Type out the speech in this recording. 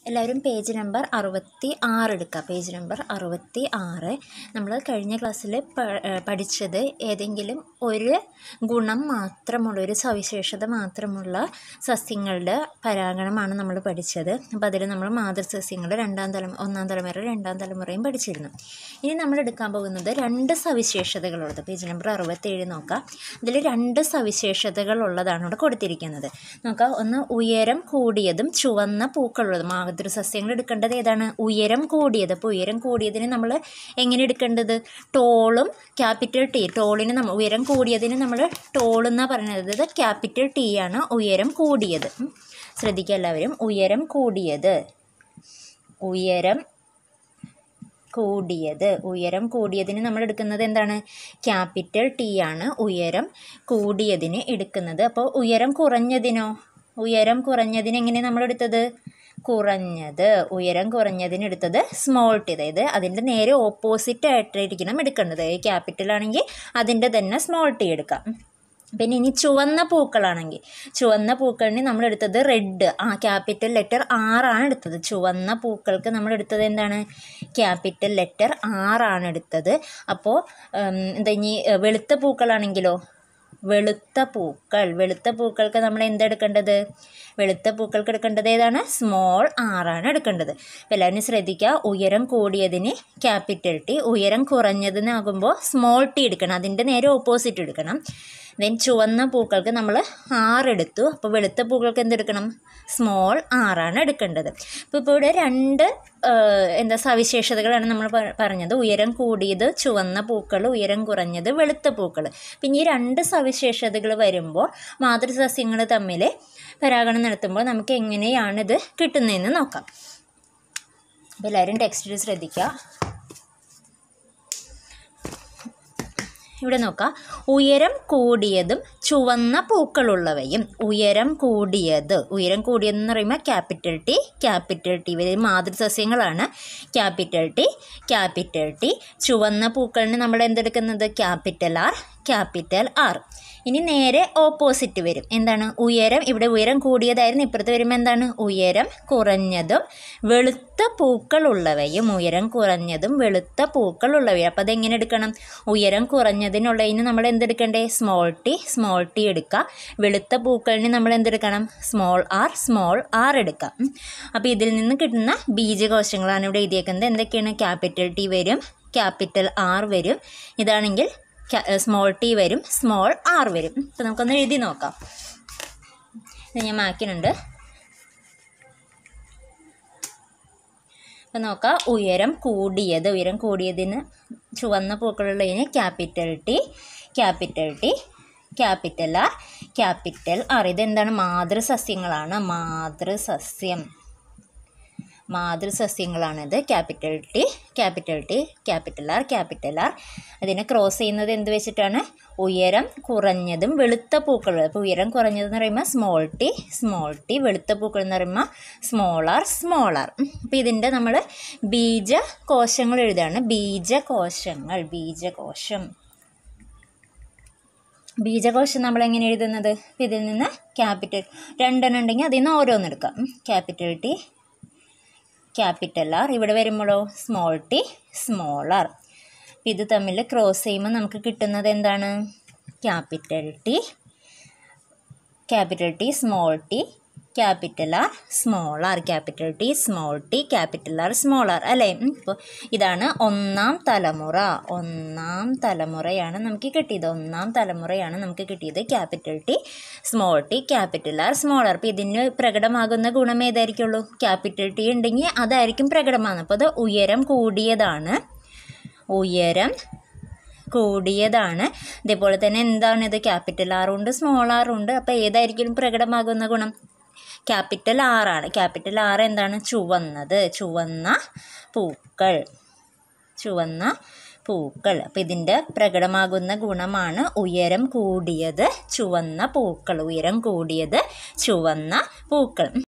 എല്ലാവരും page number അറുപത്തി ആറ് എടുക്കുക പേജ് നമ്പർ അറുപത്തി ആറ് നമ്മൾ കഴിഞ്ഞ ക്ലാസ്സിൽ പഠിച്ചത് ഏതെങ്കിലും ഒരു ഗുണം മാത്രമുള്ള ഒരു സവിശേഷത മാത്രമുള്ള സസ്യങ്ങളുടെ പരാഗണമാണ് നമ്മൾ പഠിച്ചത് അപ്പോൾ അതിൽ നമ്മൾ മാതൃസസ്യങ്ങൾ രണ്ടാം തലമുറ ഒന്നാം തലമുറ രണ്ടാം തലമുറയും പഠിച്ചിരുന്നു ഇനി നമ്മൾ എടുക്കാൻ പോകുന്നത് രണ്ട് സവിശേഷതകളുള്ളത് പേജ് നമ്പർ അറുപത്തേഴ് നോക്കാം ഇതിൽ രണ്ട് സവിശേഷതകളുള്ളതാണ് ഇവിടെ കൊടുത്തിരിക്കുന്നത് നോക്കാം ഒന്ന് ഉയരം കൂടിയതും ചുവന്ന പൂക്കളുള്ളതും മാതൃസസ്യങ്ങൾ എടുക്കേണ്ടത് ഏതാണ് ഉയരം കൂടിയത് അപ്പോൾ ഉയരം കൂടിയതിന് നമ്മൾ എങ്ങനെ എടുക്കേണ്ടത് ടോളും ക്യാപിറ്റൽ ടി ടോളിന് നമ്മൾ ഉയരം കൂടിയതിന് നമ്മൾ ടോൾ എന്നാണ് പറയുന്നത് ഇത് ക്യാപിറ്റൽ ടി ആണ് ഉയരം കൂടിയത് ഉം. ശ്രദ്ധിക്കുക എല്ലാവരും ഉയരം കൂടിയത് ഉയരം കൂടിയത് ഉയരം കൂടിയതിന് നമ്മൾ എടുക്കുന്നത് എന്താണ് ക്യാപിറ്റൽ ടി ആണ് ഉയരം കൂടിയതിന് എടുക്കുന്നത് അപ്പോൾ ഉയരം കുറഞ്ഞതിനോ ഉയരം കുറഞ്ഞതിന് എങ്ങനെ നമ്മൾ എടുത്തത് കുറഞ്ഞത് ഉയരം കുറഞ്ഞതിന് എടുത്തത് സ്മോൾ ടി അതായത് അതിൻ്റെ നേരെ ഓപ്പോസിറ്റ് ആയിട്ടായിരിക്കണം എടുക്കേണ്ടത് ക്യാപിറ്റൽ ആണെങ്കിൽ അതിൻ്റെ തന്നെ സ്മോൾ ടി എടുക്കാം പിന്നെ ഇനി ചുവന്ന പൂക്കളാണെങ്കിൽ ചുവന്ന പൂക്കളിന് നമ്മൾ എടുത്തത് റെഡ് ആ ക്യാപിറ്റൽ ലെറ്റർ ആറാണ് എടുത്തത് ചുവന്ന പൂക്കൾക്ക് നമ്മൾ എടുത്തത് എന്താണ് ക്യാപിറ്റൽ ലെറ്റർ ആറാണ് എടുത്തത് അപ്പോൾ എന്താ ഇനി ഏഹ്, വെളുത്ത പൂക്കളാണെങ്കിലോ വെളുത്ത പൂക്കൾ വെളുത്ത പൂക്കൾക്ക് നമ്മൾ എന്തെടുക്കേണ്ടത് വെളുത്ത പൂക്കൾക്ക് എടുക്കേണ്ടത് ഏതാണ് സ്മോൾ ആറാണ് എടുക്കേണ്ടത് അപ്പോൾ എല്ലാവരും ശ്രദ്ധിക്കുക ഉയരം കൂടിയതിന് ക്യാപിറ്റൽ ടി ഉയരം കുറഞ്ഞതിനാകുമ്പോൾ സ്മോൾ ടി എടുക്കണം അതിൻ്റെ നേരെ ഓപ്പോസിറ്റ് എടുക്കണം ദെൻ ചുവന്ന പൂക്കൾക്ക് നമ്മൾ ആറെടുത്തു അപ്പോൾ വെളുത്ത പൂക്കൾക്ക് എന്തെടുക്കണം സ്മോൾ ആറാണ് എടുക്കേണ്ടത് അപ്പോൾ ഇപ്പോൾ ഇവിടെ രണ്ട് ആ, എന്താ സവിശേഷതകളാണ് നമ്മൾ പ- പറഞ്ഞത് ഉയരം കൂടിയത് ചുവന്ന പൂക്കൾ ഉയരം കുറഞ്ഞത് വെളുത്ത പൂക്കൾ പിന്നെ ഈ രണ്ട് സവിശേഷതകൾ വരുമ്പോൾ മാതൃസസ്യങ്ങൾ തമ്മിൽ പരാഗണം നടത്തുമ്പോൾ നമുക്ക് എങ്ങനെയാണിത് കിട്ടുന്നതെന്ന് നോക്കാം അപ്പോൾ എല്ലാവരും ടെക്സ്റ്റിൽ ശ്രദ്ധിക്കുക ഇവിടെ നോക്കാം ഉയരം കൂടിയതും ചുവന്ന പൂക്കളുള്ളവയും ഉയരം കൂടിയത് ഉയരം കൂടിയതെന്ന് പറയുമ്പോൾ ക്യാപിറ്റൽ ടി ക്യാപിറ്റൽ ടി ഇവർ മാതൃസസ്യങ്ങളാണ് ക്യാപിറ്റൽ ടി ക്യാപിറ്റൽ ടി ചുവന്ന പൂക്കളിന് നമ്മൾ എന്തെടുക്കുന്നത് ക്യാപിറ്റൽ ആർ ക്യാപിറ്റൽ ആർ ഇനി നേരെ ഓപ്പോസിറ്റ് വരും എന്താണ് ഉയരം ഇവിടെ ഉയരം കൂടിയതായിരുന്നു ഇപ്പുറത്ത് വരുമ്പോൾ എന്താണ് ഉയരം കുറഞ്ഞതും വെളുത്ത പൂക്കളുള്ളവയും ഉയരം കുറഞ്ഞതും വെളുത്ത പൂക്കളുള്ളവയും അപ്പോൾ അതെങ്ങനെ എടുക്കണം ഉയരം കുറഞ്ഞതിനുള്ളതിന് നമ്മൾ എന്തെടുക്കണ്ടേ സ്മോൾ ടി സ്മോൾ ടി എടുക്കുക വെളുത്ത പൂക്കളിന് നമ്മൾ എന്തെടുക്കണം സ്മോൾ ആർ സ്മോൾ ആർ എടുക്കാം ഉം. അപ്പോൾ ഇതിൽ നിന്ന് കിട്ടുന്ന ബീജകോശങ്ങളാണ് ഇവിടെ എഴുതിയേക്കുന്നത് എന്തൊക്കെയാണ് ക്യാപിറ്റൽ ടി വരും ക്യാപിറ്റൽ ആർ വരും ഇതാണെങ്കിൽ സ്മോൾ ടി വരും സ്മോൾ ആർ വരും അപ്പോൾ നമുക്കൊന്ന് എഴുതി നോക്കാം ഇത് ഞാൻ മാക്കിനുണ്ട് അപ്പം നോക്കാം ഉയരം കൂടിയത് ഉയരം കൂടിയതിന് ചുവന്ന പൂക്കളുള്ളതിന് capital T capital T capital R capital R ഇതെന്താണ് മാതൃസസ്യങ്ങളാണ് മാതൃസസ്യം മാതൃസസ്യങ്ങളാണിത് capital T capital T capital R capital R അതിനെ ക്രോസ് ചെയ്യുന്നത് എന്ത് വെച്ചിട്ടാണ് ഉയരം കുറഞ്ഞതും വെളുത്ത പൂക്കൾ അപ്പോൾ ഉയരം കുറഞ്ഞതെന്ന് പറയുമ്പോൾ സ്മോൾ ടി സ്മോൾ ടി വെളുത്ത പൂക്കൾ എന്ന് പറയുമ്പോൾ സ്മോൾ ആർ സ്മോൾ ആർ അപ്പോൾ ഇതിൻ്റെ നമ്മൾ ബീജകോശങ്ങൾ എഴുതുകയാണ് ബീജകോശങ്ങൾ ബീജകോശം ബീജകോശം നമ്മൾ എങ്ങനെ എഴുതുന്നത് അപ്പോൾ ഇതിൽ നിന്ന് ക്യാപിറ്റൽ രണ്ടെണ്ണം ഉണ്ടെങ്കിൽ അതിൽ നിന്ന് ഓരോന്നെടുക്കാം ക്യാപിറ്റൽ ടി ക്യാപിറ്റൽ ആർ ഇവിടെ വരുമ്പോഴോ സ്മോൾ ടി സ്മോൾ ആർ ഇത് തമ്മിൽ ക്രോസ് ചെയ്യുമ്പോൾ നമുക്ക് കിട്ടുന്നത് എന്താണ് capital T capital T small t capital R small r capital T small t capital R small r അല്ലേ ഇപ്പോൾ ഇതാണ് ഒന്നാം തലമുറ ഒന്നാം തലമുറയാണ് നമുക്ക് കിട്ടിയത് ഒന്നാം തലമുറയാണ് നമുക്ക് കിട്ടിയത് capital T small t capital R small r അപ്പോൾ ഇതിന് പ്രകടമാകുന്ന ഗുണം ഏതായിരിക്കുള്ളൂ ക്യാപിറ്റൽ ടി ഉണ്ടെങ്കിൽ അതായിരിക്കും പ്രകടമാകുന്നത് അപ്പോൾ അത് ഉയരം കൂടിയതാണ് ഉയരം കൂടിയതാണ് ഇതേപോലെ തന്നെ എന്താണ് ഇത് ക്യാപിറ്റൽ ആറുണ്ട് സ്മോൾ ആറുണ്ട് അപ്പോൾ ഏതായിരിക്കും പ്രകടമാകുന്ന ഗുണം ക്യാപിറ്റൽ ആറാണ് ക്യാപിറ്റൽ ആറ് എന്താണ് ചുവന്നത് ചുവന്ന പൂക്കൾ ചുവന്ന പൂക്കൾ അപ്പോൾ ഇതിൻ്റെ പ്രകടമാകുന്ന ഗുണമാണ് ഉയരം കൂടിയത് ചുവന്ന പൂക്കൾ ഉയരം കൂടിയത് ചുവന്ന പൂക്കൾ